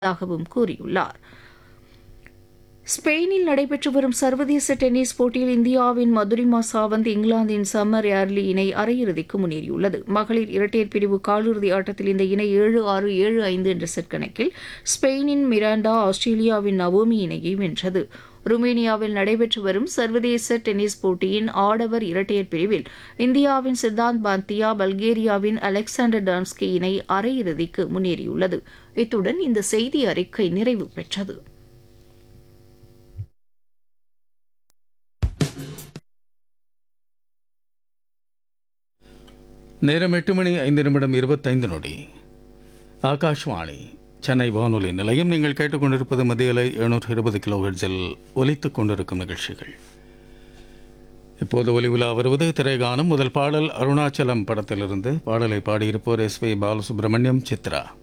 தாகவும் கூறியுள்ளார் ஸ்பெயினில் நடைபெற்று வரும் சர்வதேச டென்னிஸ் போட்டியில் இந்தியாவின் மதுரிமா சாவந்த் இங்கிலாந்தின் சம்மர் ஏர்லி இணை அரையிறுதிக்கு முன்னேறியுள்ளது மகளிர் இரட்டையர் பிரிவு காலிறுதி ஆட்டத்தில் இந்த இணை ஏழு ஆறு ஏழு ஐந்து என்ற செட் கணக்கில் ஸ்பெயினின் மிராண்டா ஆஸ்திரேலியாவின் நவோமி இணையை வென்றது ருமேனியாவில் நடைபெற்று வரும் சர்வதேச டென்னிஸ் போட்டியின் ஆடவர் இரட்டையர் பிரிவில் இந்தியாவின் சித்தாந்த் பாந்தியா பல்கேரியாவின் அலெக்சாண்டர் டான்ஸ்கி இணை அரையிறுதிக்கு முன்னேறியுள்ளது இத்துடன் இந்த செய்தி அறிக்கை நிறைவு பெற்றது நேரம் எட்டு மணி ஐந்து நிமிடம் இருபத்தைந்து நொடி ஆகாஷ்வாணி சென்னை வானொலி நிலையம் நீங்கள் கேட்டுக்கொண்டிருப்பது மத்தியலை எழுநூற்று இருபது கிலோஹெட்ஸில் ஒலித்துக் கொண்டிருக்கும் நிகழ்ச்சிகள் இப்போது ஒலி உலா வருவது திரைகானம் முதல் பாடல் அருணாச்சலம் படத்திலிருந்து பாடலை பாடியிருப்போர் எஸ் வி பாலசுப்ரமணியம் சித்ரா